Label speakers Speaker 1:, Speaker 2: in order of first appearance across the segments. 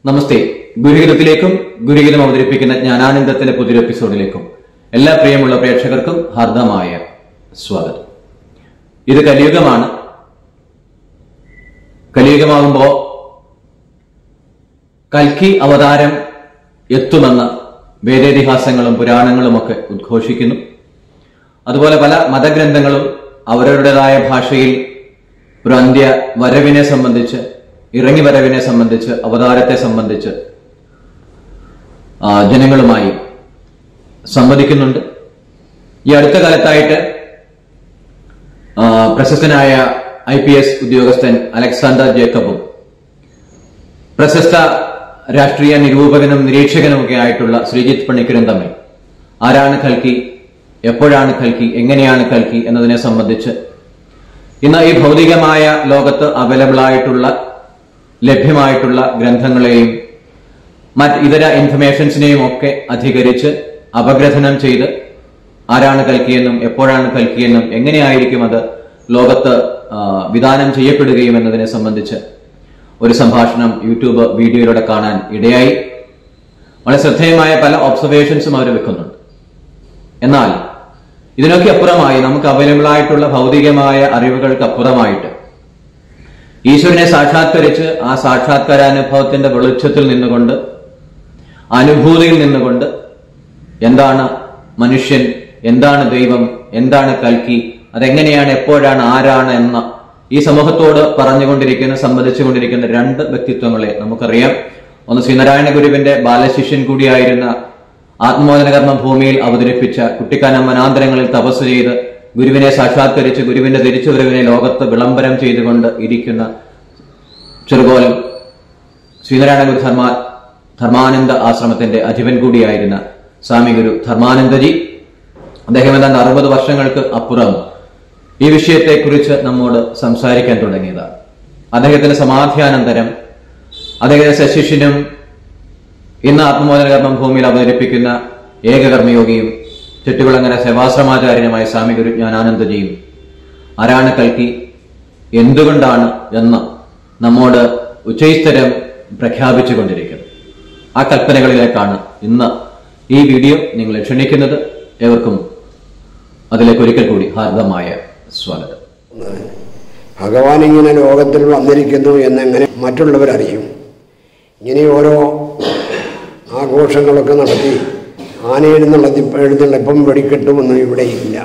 Speaker 1: നമസ്തേ ഗുരുഹിതത്തിലേക്കും ഗുരുഹിതം അവതരിപ്പിക്കുന്ന ജ്ഞാനാനന്ദത്തിന്റെ പുതിയൊരു എപ്പിസോഡിലേക്കും എല്ലാ പ്രിയമുള്ള പ്രേക്ഷകർക്കും ഹാർദമായ സ്വാഗതം ഇത് കലിയുഗമാണ് കലിയുഗമാകുമ്പോ കൽക്കി അവതാരം എത്തുമെന്ന് വേദേതിഹാസങ്ങളും പുരാണങ്ങളുമൊക്കെ ഉദ്ഘോഷിക്കുന്നു അതുപോലെ പല മതഗ്രന്ഥങ്ങളും അവരവരുടേതായ ഭാഷയിൽ ഒരു അന്ത്യ വരവിനെ സംബന്ധിച്ച് ഇറങ്ങി വരവിനെ സംബന്ധിച്ച് അവതാരത്തെ സംബന്ധിച്ച് ആ, ജനങ്ങളുമായി സംവദിക്കുന്നുണ്ട് ഈ അടുത്ത കാലത്തായിട്ട് ആ, പ്രശസ്തനായ ഐ പി എസ് ഉദ്യോഗസ്ഥൻ അലക്സാണ്ടർ ജേക്കബും പ്രശസ്ത രാഷ്ട്രീയ നിരൂപകനും നിരീക്ഷകനുമൊക്കെ ആയിട്ടുള്ള ശ്രീജിത്ത് പണിക്കരും തമ്മിൽ ആരാണ് കൽക്കി എപ്പോഴാണ് കൽക്കി എങ്ങനെയാണ് കൽക്കി എന്നതിനെ സംബന്ധിച്ച് ഇന്ന് ഈ ഭൗതികമായ ലോകത്ത് അവൈലബിൾ ആയിട്ടുള്ള ലഭ്യമായിട്ടുള്ള ഗ്രന്ഥങ്ങളെയും മറ്റ് ഇതര ഇൻഫർമേഷൻസിനെയും ഒക്കെ അധികരിച്ച് അപഗ്രഥനം ചെയ്ത് ആരാണ് കൽക്കിയെന്നും എപ്പോഴാണ് കൽക്കിയെന്നും എങ്ങനെയായിരിക്കും അത് ലോകത്ത് ആ, വിധാനം ചെയ്യപ്പെടുകയും എന്നതിനെ സംബന്ധിച്ച് ഒരു സംഭാഷണം യൂട്യൂബ് വീഡിയോയിലൂടെ കാണാൻ ഇടയായി വളരെ ശ്രദ്ധേയമായ പല ഒബ്സർവേഷൻസും അവർ വെക്കുന്നുണ്ട് എന്നാൽ ഇതിനൊക്കെ അപ്പുറമായി നമുക്ക് അവൈലബിൾ ആയിട്ടുള്ള ഭൗതികമായ അറിവുകൾക്ക് അപ്പുറമായിട്ട് ഈശ്വരനെ സാക്ഷാത്കരിച്ച് ആ സാക്ഷാത്കാരാനുഭവത്തിന്റെ വെളിച്ചത്തിൽ നിന്നുകൊണ്ട് അനുഭൂതിയിൽ നിന്നുകൊണ്ട് എന്താണ് മനുഷ്യൻ എന്താണ് ദൈവം എന്താണ് കൽക്കി അതെങ്ങനെയാണ് എപ്പോഴാണ് ആരാണ് എന്ന ഈ സമൂഹത്തോട് പറഞ്ഞുകൊണ്ടിരിക്കുന്ന സംവദിച്ചുകൊണ്ടിരിക്കുന്ന രണ്ട് വ്യക്തിത്വങ്ങളെ നമുക്കറിയാം ഒന്ന് ശ്രീനാരായണ ഗുരുവിന്റെ ബാലശിഷ്യൻ കൂടിയായിരുന്ന ആത്മോദന കർമ്മ ഭൂമിയിൽ അവതരിപ്പിച്ച കുട്ടിക്കാനം വനാന്തരങ്ങളിൽ തപസ് ചെയ്ത് ഗുരുവിനെ സാക്ഷാത്കരിച്ച് ഗുരുവിന്റെ തിരിച്ചുവരവിനെ ലോകത്ത് വിളംബരം ചെയ്തുകൊണ്ട് ഇരിക്കുന്ന ചെറുകോലം ശ്രീനാരായണ ഗുരു ധർമ്മ ധർമാനന്ദ ആശ്രമത്തിന്റെ അധിപൻ കൂടിയായിരുന്ന സ്വാമി ഗുരു ധർമാനന്ദജി അദ്ദേഹം ഏതാണ്ട് അറുപത് വർഷങ്ങൾക്ക് അപ്പുറം ഈ വിഷയത്തെക്കുറിച്ച് നമ്മോട് സംസാരിക്കാൻ തുടങ്ങിയതാണ് അദ്ദേഹത്തിന്റെ സമാധിയാനന്തരം അദ്ദേഹത്തിന്റെ ശിഷ്യനും ഇന്ന് ആത്മബോധന കർമ്മം ഭൂമിയിൽ അവതരിപ്പിക്കുന്ന ഏകകർമ്മയോഗിയും ചെട്ടുകുളങ്ങര സേവാശ്രമാചാര്യനുമായ സ്വാമി ഗുരു ജ്ഞാനാനന്ദജിയും ആരാണ് കൽക്കി എന്തുകൊണ്ടാണ് എന്ന് നമ്മോട് ഉച്ചൈസ്തരം പ്രഖ്യാപിച്ചുകൊണ്ടിരിക്കുന്നത് ആ കൽപ്പനകളിലേക്കാണ് ഇന്ന് ഈ വീഡിയോ നിങ്ങളെ ക്ഷണിക്കുന്നത് ഏവർക്കും അതിലേക്ക് ഒരിക്കൽ കൂടി ഹാർദമായ സ്വാഗതം
Speaker 2: ഭഗവാൻ ഇങ്ങനെ ലോകത്തിൽ വന്നിരിക്കുന്നു എന്നെങ്ങനെ മറ്റുള്ളവരറിയും ഇങ്ങനെ ഓരോ ആഘോഷങ്ങളൊക്കെ നടത്തി ആനയെഴുന്നള്ളത്തി എഴുന്നള്ളിപ്പം വെടിക്കെട്ടുമൊന്നും ഇവിടെ ഇല്ല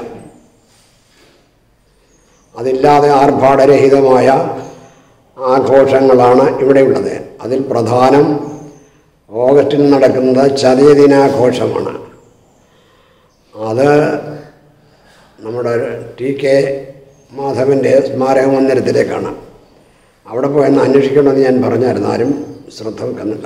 Speaker 2: അതില്ലാതെ ആർഭാടരഹിതമായ ആഘോഷങ്ങളാണ് ഇവിടെയുള്ളത് അതിൽ പ്രധാനം ഓഗസ്റ്റിൽ നടക്കുന്നത് ചതയ ദിനാഘോഷമാണ് അത് നമ്മുടെ ടി കെ മാധവൻ്റെ സ്മാരക മന്ദിരത്തിലേക്കാണ് അവിടെ പോയെന്ന് അന്വേഷിക്കണമെന്ന് ഞാൻ പറഞ്ഞായിരുന്നു ആരും ശ്രദ്ധ വെക്കുന്നില്ല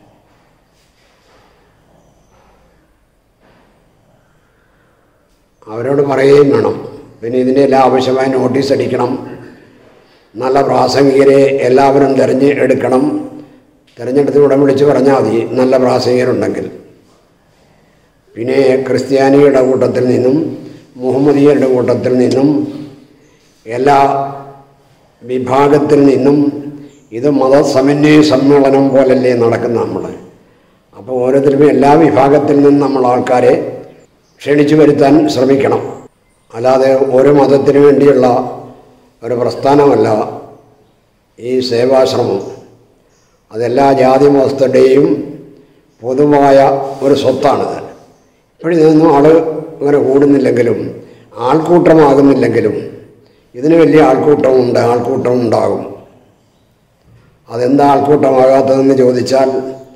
Speaker 2: അവരോട് പറയുകയും വേണം പിന്നെ ഇതിൻ്റെ എല്ലാം ആവശ്യമായ നോട്ടീസ് അടിക്കണം നല്ല പ്രാസംഗികരെ എല്ലാവരും തിരഞ്ഞ് എടുക്കണം തിരഞ്ഞെടുത്ത് ഇവിടെ വിളിച്ച് പറഞ്ഞാൽ മതി നല്ല പ്രാസംഗികരുണ്ടെങ്കിൽ പിന്നെ ക്രിസ്ത്യാനിയുടെ കൂട്ടത്തിൽ നിന്നും മുഹമ്മദിയരുടെ കൂട്ടത്തിൽ നിന്നും എല്ലാ വിഭാഗത്തിൽ നിന്നും ഇത് മതസമന്വയ സമ്മേളനം പോലല്ലേ നടക്കുന്ന നമ്മൾ അപ്പോൾ ഓരോരുത്തരും എല്ലാ വിഭാഗത്തിൽ നിന്നും നമ്മൾ ആൾക്കാരെ ക്ഷണിച്ചു വരുത്താൻ ശ്രമിക്കണം അല്ലാതെ ഓരോ മതത്തിനു വേണ്ടിയുള്ള ഒരു പ്രസ്ഥാനമല്ല ഈ സേവാശ്രമം അതെല്ലാ ജാതി മതസ്ഥരുടെയും പൊതുവായ ഒരു സ്വത്താണിത് ഇപ്പോഴിതൊന്നും ആൾ അങ്ങനെ കൂടുന്നില്ലെങ്കിലും ആൾക്കൂട്ടമാകുന്നില്ലെങ്കിലും ഇതിന് വലിയ ആൾക്കൂട്ടമുണ്ട് ആൾക്കൂട്ടം ഉണ്ടാകും അതെന്താ ആൾക്കൂട്ടമാകാത്തതെന്ന് ചോദിച്ചാൽ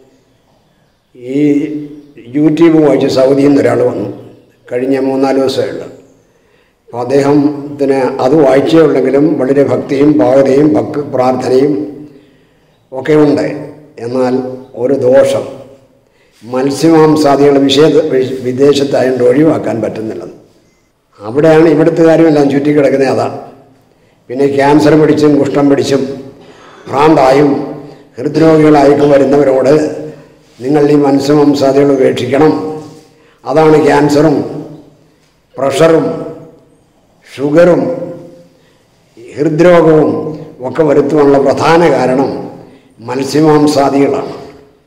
Speaker 2: ഈ യൂട്യൂബ് വായിച്ച് സൗദിയിൽ നിന്ന് ഒരാൾ വന്നു കഴിഞ്ഞ മൂന്നാല് ദിവസമുണ്ട് അപ്പോൾ അദ്ദേഹത്തിന് അത് വായിച്ചേ ഉള്ളെങ്കിലും വളരെ ഭക്തിയും പാകതയും ഭക്തി പ്രാർത്ഥനയും ഒക്കെ ഉണ്ട് എന്നാൽ ഒരു ദോഷം മത്സ്യമാംസാദികൾ വിഷയ വിദേശത്തായതുകൊണ്ട് ഒഴിവാക്കാൻ പറ്റുന്നില്ലെന്ന് അവിടെയാണ് ഇവിടുത്തെ കാര്യമെല്ലാം ചുറ്റിക്കിടക്കുന്നത് അതാണ് പിന്നെ ക്യാൻസർ പിടിച്ചും കുഷ്ഠം പിടിച്ചും ഭ്രാന്തായും ഹൃദ്രോഗികളായിട്ട് വരുന്നവരോട് നിങ്ങൾ ഈ മത്സ്യമാംസാദികൾ ഉപേക്ഷിക്കണം അതാണ് ക്യാൻസറും പ്രഷറും ഷുഗറും ഹൃദ്രോഗവും ഒക്കെ വരുത്തുവാനുള്ള പ്രധാന കാരണം മത്സ്യമാംസാദികളാണ്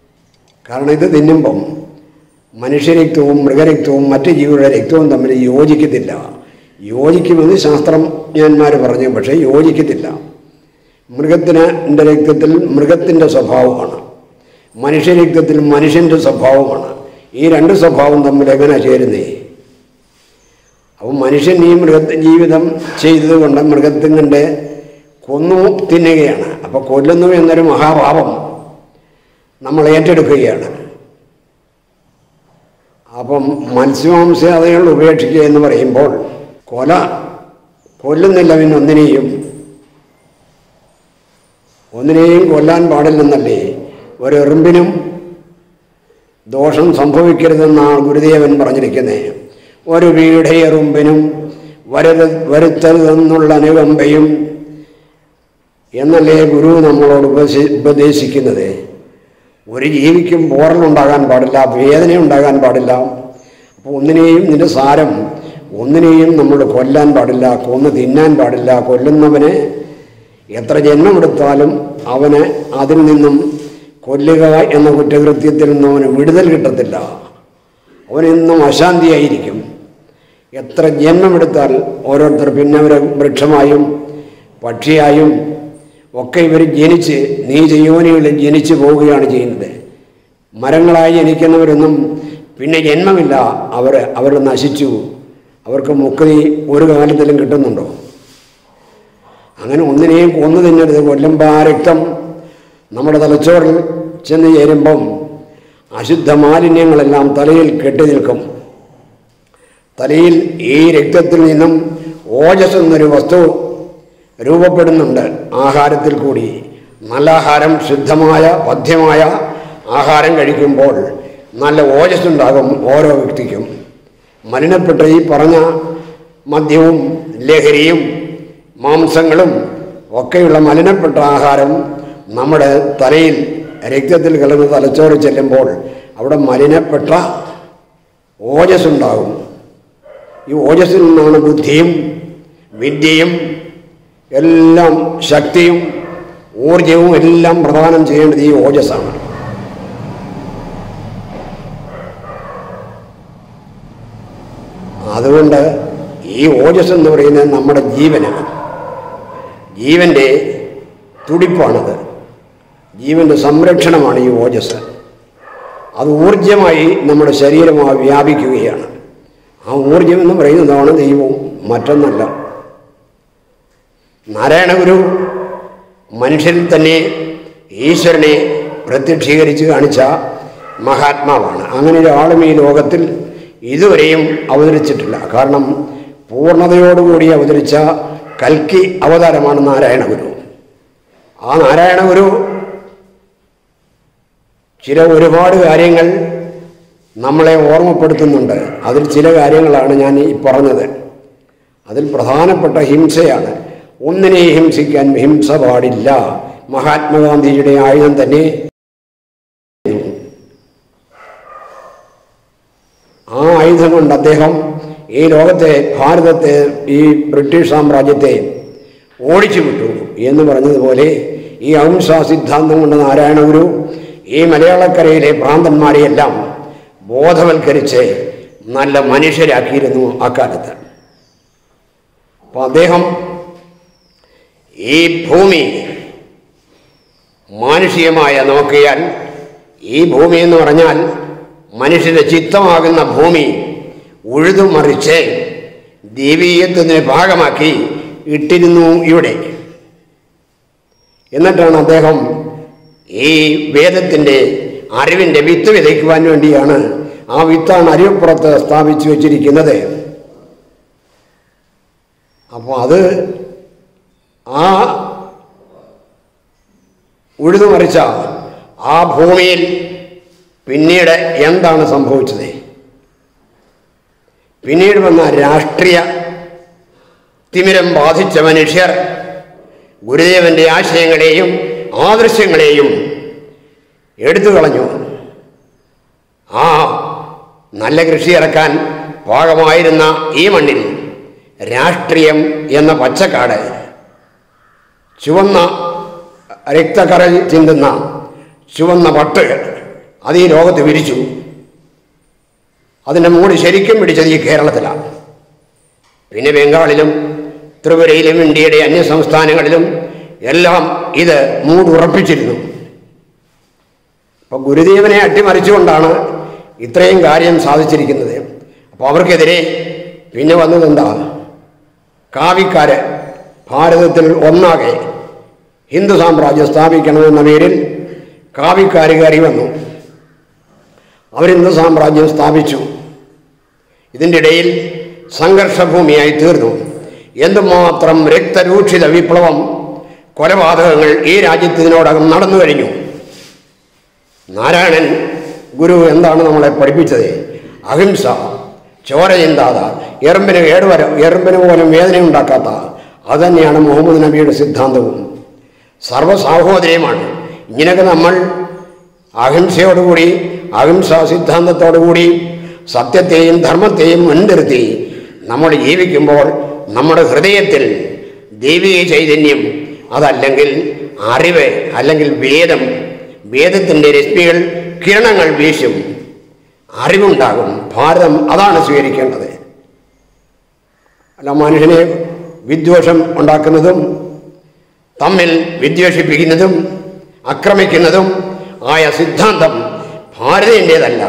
Speaker 2: കാരണം ഇത് തിന്നുമ്പം മനുഷ്യരക്തവും മൃഗരക്തവും മറ്റ് ജീവികളുടെ രക്തവും തമ്മിൽ യോജിക്കത്തില്ല യോജിക്കുമെന്ന് ശാസ്ത്രജ്ഞന്മാർ പറഞ്ഞു പക്ഷേ യോജിക്കത്തില്ല മൃഗത്തിന് ൻ്റെ രക്തത്തിൽ മൃഗത്തിൻ്റെ സ്വഭാവമാണ് മനുഷ്യരക്തത്തിൽ മനുഷ്യൻ്റെ സ്വഭാവമാണ് ഈ രണ്ട് സ്വഭാവം തമ്മിൽ എങ്ങനെ ചേരുന്നേ അപ്പോൾ മനുഷ്യൻ ഈ മൃഗ ജീവിതം ചെയ്തതുകൊണ്ട് മൃഗത്തിൻ്റെ കൊന്നു തിന്നുകയാണ് അപ്പോൾ കൊല്ലുന്നു എന്നൊരു മഹാപാപം നമ്മൾ ഏറ്റെടുക്കുകയാണ് അപ്പം മത്സ്യമാംസാദികൾ ഉപേക്ഷിക്കുക എന്ന് പറയുമ്പോൾ കൊല കൊല്ലുന്നില്ല പിന്നെ ഒന്നിനെയും ഒന്നിനെയും കൊല്ലാൻ പാടില്ലെന്നല്ലേ ഒരു എറുമ്പിനും ദോഷം സംഭവിക്കരുതെന്നാണ് ഗുരുദേവൻ പറഞ്ഞിരിക്കുന്നത് ഒരു വീടയെറുമ്പിനും വരരു വരുത്തരുതെന്നുള്ള അനുകമ്പയും എന്നല്ലേ ഗുരു നമ്മളോട് ഉപദേശി ഉപദേശിക്കുന്നത് ഒരു ജീവിക്കും പോറലുണ്ടാകാൻ പാടില്ല വേദന ഉണ്ടാകാൻ പാടില്ല അപ്പോൾ ഒന്നിനെയും നിന്റെ സാരം ഒന്നിനെയും നമ്മൾ കൊല്ലാൻ പാടില്ല കൊന്ന് തിന്നാൻ പാടില്ല കൊല്ലുന്നവന് എത്ര ജന്മമെടുത്താലും അവന് അതിൽ നിന്നും കൊല്ലുക എന്ന കുറ്റകൃത്യത്തിൽ നിന്നും അവന് വിടുതൽ കിട്ടത്തില്ല അവനെന്നും അശാന്തിയായിരിക്കും എത്ര ജന്മമെടുത്താൽ ഓരോരുത്തർ പിന്നെ അവരെ വൃക്ഷമായും പക്ഷിയായും ഒക്കെ ഇവർ ജനിച്ച് നീചയോനികളിൽ ജനിച്ചു പോവുകയാണ് ചെയ്യുന്നത് മരങ്ങളായി ജനിക്കുന്നവരൊന്നും പിന്നെ ജന്മമില്ല അവർ അവർ നശിച്ചു അവർക്ക് മുക്തി ഒരു കാലത്തിലും കിട്ടുന്നുണ്ടോ അങ്ങനെ ഒന്നിനെയും കൊന്നു തിന്നരുത് കൊല്ലുമ്പോൾ ആ രക്തം നമ്മുടെ തലച്ചോറിൽ ചെന്ന് ചേരുമ്പം അശുദ്ധ മാലിന്യങ്ങളെല്ലാം തലയിൽ കെട്ടി നിൽക്കും തലയിൽ ഈ രക്തത്തിൽ നിന്നും ഓജസ് എന്നൊരു വസ്തു രൂപപ്പെടുന്നുണ്ട് ആഹാരത്തിൽ കൂടി നല്ല ആഹാരം ശുദ്ധമായ പഥ്യമായ ആഹാരം കഴിക്കുമ്പോൾ നല്ല ഓജസ് ഉണ്ടാകും ഓരോ വ്യക്തിക്കും മലിനപ്പെട്ട ഈ പറഞ്ഞ മദ്യവും ലഹരിയും മാംസങ്ങളും ഒക്കെയുള്ള മലിനപ്പെട്ട ആഹാരം നമ്മുടെ തലയിൽ രക്തത്തിൽ കലർന്ന് തലച്ചോറ് ചെല്ലുമ്പോൾ അവിടെ മലിനപ്പെട്ട ഓജസ് ഉണ്ടാകും ഈ ഓജസ്സിൽ നിന്നാണ് ബുദ്ധിയും വിദ്യയും എല്ലാം ശക്തിയും ഊർജവും എല്ലാം പ്രദാനം ചെയ്യേണ്ടത് ഈ ഓജസ്സാണ് അതുകൊണ്ട് ഈ ഓജസ് എന്ന് പറയുന്നത് നമ്മുടെ ജീവനാണ് ജീവൻ്റെ തുടിപ്പാണത് ജീവൻ്റെ സംരക്ഷണമാണ് ഈ ഓജസ് അത് ഊർജമായി നമ്മുടെ ശരീരമായി വ്യാപിക്കുകയാണ് ആ ഊർജം എന്ന് പറയുന്നതാണ് ദൈവവും മറ്റൊന്നല്ല നാരായണഗുരു മനുഷ്യരിൽ തന്നെ ഈശ്വരനെ പ്രത്യക്ഷീകരിച്ച് കാണിച്ച മഹാത്മാവാണ് അങ്ങനെ ഒരാളും ഈ ലോകത്തിൽ ഇതുവരെയും അവതരിച്ചിട്ടില്ല കാരണം പൂർണ്ണതയോടുകൂടി അവതരിച്ച കൽക്കി അവതാരമാണ് നാരായണഗുരു ആ നാരായണഗുരു ചില ഒരുപാട് കാര്യങ്ങൾ നമ്മളെ ഓർമ്മപ്പെടുത്തുന്നുണ്ട് അതിൽ ചില കാര്യങ്ങളാണ് ഞാൻ ഈ പറഞ്ഞത് അതിൽ പ്രധാനപ്പെട്ട ഹിംസയാണ് ഒന്നിനെ ഹിംസിക്കാൻ ഹിംസ പാടില്ല മഹാത്മാഗാന്ധിജിയുടെ ആയുധം തന്നെ ആ ആയുധം കൊണ്ട് അദ്ദേഹം ഈ ലോകത്തെ ഭാരതത്തെ ഈ ബ്രിട്ടീഷ് സാമ്രാജ്യത്തെ ഓടിച്ചു വിട്ടു എന്ന് പറഞ്ഞതുപോലെ ഈ അഹിംസാ സിദ്ധാന്തം കൊണ്ട് നാരായണഗുരു ഈ മലയാളക്കരയിലെ ഭ്രാന്തന്മാരെയെല്ലാം ബോധവൽക്കരിച്ച് നല്ല മനുഷ്യരാക്കിയിരുന്നു അക്കാലത്ത് അപ്പോൾ അദ്ദേഹം ഈ ഭൂമി മാനുഷികമായ നോക്കിയാൽ ഈ ഭൂമി എന്ന് പറഞ്ഞാൽ മനുഷ്യന്റെ ചിത്തമാകുന്ന ഭൂമി ഉഴുതുമറിച്ച് ദൈവീയത്വത്തിന് ഭാഗമാക്കി ഇട്ടിരുന്നു ഇവിടെ എന്നിട്ടാണ് അദ്ദേഹം ഈ വേദത്തിൻ്റെ അറിവിൻ്റെ വിത്ത് വിതയ്ക്കുവാൻ വേണ്ടിയാണ് ആ വിത്താണ് അരിയപ്പുറത്ത് സ്ഥാപിച്ചു വച്ചിരിക്കുന്നത് അപ്പോൾ അത് ആ ഉഴുതുമറിച്ച ആ ഭൂമിയിൽ പിന്നീട് എന്താണ് സംഭവിച്ചത് പിന്നീട് വന്ന രാഷ്ട്രീയ തിമിരം ബാധിച്ച മനുഷ്യർ ഗുരുദേവന്റെ ആശയങ്ങളെയും ആദർശങ്ങളെയും എടുത്തു കളഞ്ഞു ആ നല്ല കൃഷി ഇറക്കാൻ പാകമായിരുന്ന ഈ മണ്ണിൽ രാഷ്ട്രീയം എന്ന പച്ചക്കാട് ചുവന്ന രക്തക്കറ ചിന്തുന്ന ചുവന്ന പട്ട് അത് ഈ ലോകത്ത് വിരിച്ചു അതിൻ്റെ മൂട് ശരിക്കും പിടിച്ചത് ഈ കേരളത്തിലാണ് പിന്നെ ബംഗാളിലും ത്രിപുരയിലും ഇന്ത്യയുടെ അന്യ സംസ്ഥാനങ്ങളിലും എല്ലാം ഇത് മൂടുറപ്പിച്ചിരുന്നു അപ്പോൾ ഗുരുദേവനെ അട്ടിമറിച്ചുകൊണ്ടാണ് ഇത്രയും കാര്യം സാധിച്ചിരിക്കുന്നത് അപ്പോൾ അവർക്കെതിരെ പിന്നെ വന്നത് എന്താ കാവിക്കാര് ഭാരതത്തിൽ ഒന്നാകെ ഹിന്ദു സാമ്രാജ്യം സ്ഥാപിക്കണമെന്ന പേരിൽ കാവിക്കാര് കയറി വന്നു അവർ ഹിന്ദു സാമ്രാജ്യം സ്ഥാപിച്ചു ഇതിൻ്റെ ഇടയിൽ സംഘർഷഭൂമിയായി തീർന്നു എന്തുമാത്രം രക്തരൂക്ഷിത വിപ്ലവം കൊലപാതകങ്ങൾ ഈ രാജ്യത്ത് ഇതിനോടകം നടന്നു കഴിഞ്ഞു നാരായണൻ ഗുരു എന്താണ് നമ്മളെ പഠിപ്പിച്ചത് അഹിംസ ചോര ചിന്താത എറുമ്പിന് കേടുവര എറുമ്പിന് പോലും വേദന ഉണ്ടാക്കാത്ത അതുതന്നെയാണ് മുഹമ്മദ് നബിയുടെ സിദ്ധാന്തവും സർവ്വസാഹോദര്യമാണ് ഇങ്ങനെയൊക്കെ നമ്മൾ അഹിംസയോടുകൂടി അഹിംസാ സിദ്ധാന്തത്തോടുകൂടി സത്യത്തെയും ധർമ്മത്തെയും മുൻനിർത്തി നമ്മൾ ജീവിക്കുമ്പോൾ നമ്മുടെ ഹൃദയത്തിൽ ദൈവിക ചൈതന്യം അതല്ലെങ്കിൽ അറിവ് അല്ലെങ്കിൽ വേദം വേദത്തിൻ്റെ രശ്മികൾ കിരണങ്ങൾ വീശും അറിവുണ്ടാകും ഭാരതം അതാണ് സ്വീകരിക്കേണ്ടത് അല്ല മനുഷ്യനെ വിദ്വേഷം ഉണ്ടാക്കുന്നതും തമ്മിൽ വിദ്വേഷിപ്പിക്കുന്നതും ആക്രമിക്കുന്നതും ആയ സിദ്ധാന്തം ഭാരതീയൻ്റേതല്ല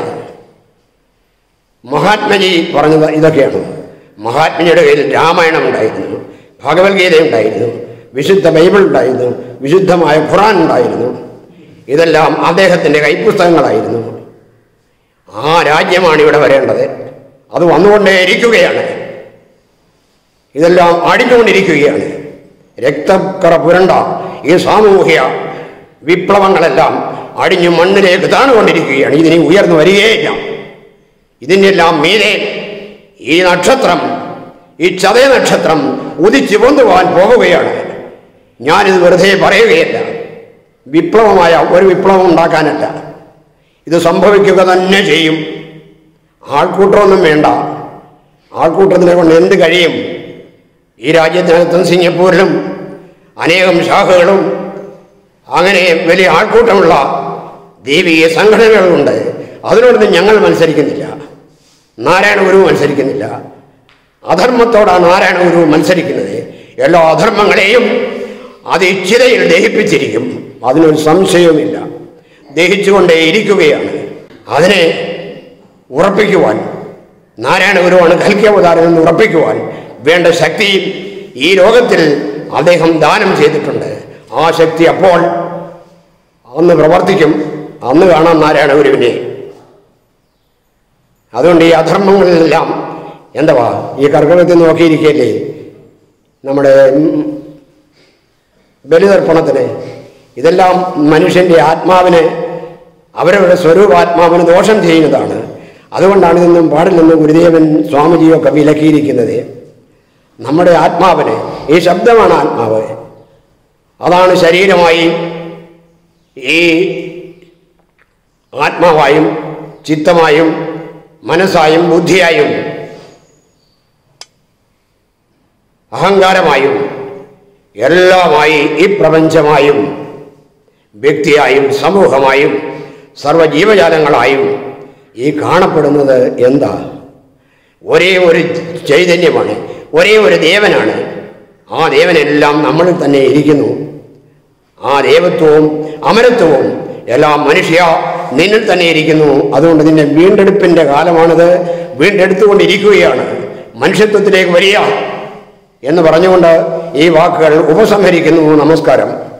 Speaker 2: മഹാത്മജി പറഞ്ഞത് ഇതൊക്കെയാണ് മഹാത്മജിയുടെ കയ്യിൽ രാമായണം ഉണ്ടായിരുന്നു ഭഗവത്ഗീത ഉണ്ടായിരുന്നു വിശുദ്ധ ബൈബിൾ ഉണ്ടായിരുന്നു വിശുദ്ധമായ ഖുറാൻ ഉണ്ടായിരുന്നു ഇതെല്ലാം അദ്ദേഹത്തിൻ്റെ കൈപ്പുസ്തകങ്ങളായിരുന്നു ആ രാജ്യമാണ് ഇവിടെ വരേണ്ടത് അത് വന്നുകൊണ്ടേ ഇരിക്കുകയാണ് ഇതെല്ലാം അടിഞ്ഞുകൊണ്ടിരിക്കുകയാണ് രക്തക്കറ പുരണ്ട ഈ സാമൂഹ്യ വിപ്ലവങ്ങളെല്ലാം അടിഞ്ഞു മണ്ണിലേക്ക് താണുകൊണ്ടിരിക്കുകയാണ് ഇതിനി ഉയർന്നു വരികയില്ല ഇതിൻ്റെ എല്ലാം മീതെ ഈ നക്ഷത്രം ഈ ചതയ നക്ഷത്രം ഉദിച്ചു പൊന്തുവാൻ പോകുകയാണ് ഞാനിത് വെറുതെ പറയുകയല്ല വിപ്ലവമായ ഒരു വിപ്ലവം ഉണ്ടാക്കാനല്ല ഇത് സംഭവിക്കുക തന്നെ ചെയ്യും ആൾക്കൂട്ടമൊന്നും വേണ്ട ആൾക്കൂട്ടത്തിനെ കൊണ്ട് എന്ത് കഴിയും ഈ രാജ്യത്തിനകത്തും സിംഗപ്പൂരിലും അനേകം ശാഖകളും അങ്ങനെ വലിയ ആൾക്കൂട്ടമുള്ള ദൈവീയ സംഘടനകളുണ്ട് അതിനോടൊന്നും ഞങ്ങൾ മത്സരിക്കുന്നില്ല നാരായണ ഗുരു മത്സരിക്കുന്നില്ല അധർമ്മത്തോടാണ് നാരായണ ഗുരു മത്സരിക്കുന്നത് എല്ലാ അധർമ്മങ്ങളെയും അത് ഇച്ഛിതയിൽ ദഹിപ്പിച്ചിരിക്കും അതിനൊരു സംശയവുമില്ല ദഹിച്ചുകൊണ്ടേ ഇരിക്കുകയാണ് അതിനെ ഉറപ്പിക്കുവാൻ നാരായണ ഗുരുവാണ് കൽക്കിയവതാരം എന്ന് ഉറപ്പിക്കുവാൻ വേണ്ട ശക്തി ഈ ലോകത്തിൽ അദ്ദേഹം ദാനം ചെയ്തിട്ടുണ്ട് ആ ശക്തി അപ്പോൾ അന്ന് പ്രവർത്തിക്കും അന്ന് കാണാം നാരായണ ഗുരുവിനെ അതുകൊണ്ട് ഈ അധർമ്മങ്ങളിലെല്ലാം എന്തുവാ ഈ കർക്കിടകത്തിൽ നോക്കിയിരിക്കുകയല്ലേ നമ്മുടെ ഉം, ബലിതർപ്പണത്തിന് ഇതെല്ലാം മനുഷ്യൻ്റെ ആത്മാവിന് അവരവരുടെ സ്വരൂപാത്മാവിന് ദോഷം ചെയ്യുന്നതാണ് അതുകൊണ്ടാണ് ഇതൊന്നും പാടില്ലെന്ന് ഗുരുദേവൻ സ്വാമിജിയൊക്കെ വിലക്കിയിരിക്കുന്നത് നമ്മുടെ ആത്മാവിന് ഈ ശബ്ദമാണ് ആത്മാവ് അതാണ് ശരീരമായി ഈ ആത്മാവായും ചിത്തമായും മനസ്സായും ബുദ്ധിയായും അഹങ്കാരമായും എല്ലാമായി ഈ പ്രപഞ്ചമായും വ്യക്തിയായും സമൂഹമായും സർവജീവജാലങ്ങളായും ഈ കാണപ്പെടുന്നത് എന്താ ഒരേ ഒരു ചൈതന്യമാണ് ഒരേ ഒരു ദേവനാണ് ആ ദേവനെല്ലാം നമ്മളിൽ തന്നെ ഇരിക്കുന്നു ആ ദേവത്വവും അമരത്വവും എല്ലാം മനുഷ്യ നിന്നിൽ തന്നെ ഇരിക്കുന്നു അതുകൊണ്ട് നിന്റെ വീണ്ടെടുപ്പിന്റെ കാലമാണിത് വീണ്ടെടുത്തുകൊണ്ടിരിക്കുകയാണ് മനുഷ്യത്വത്തിലേക്ക് വരിക എന്ന് പറഞ്ഞുകൊണ്ട് ഈ വാക്കുകൾ ഉപസംഹരിക്കുന്നു നമസ്കാരം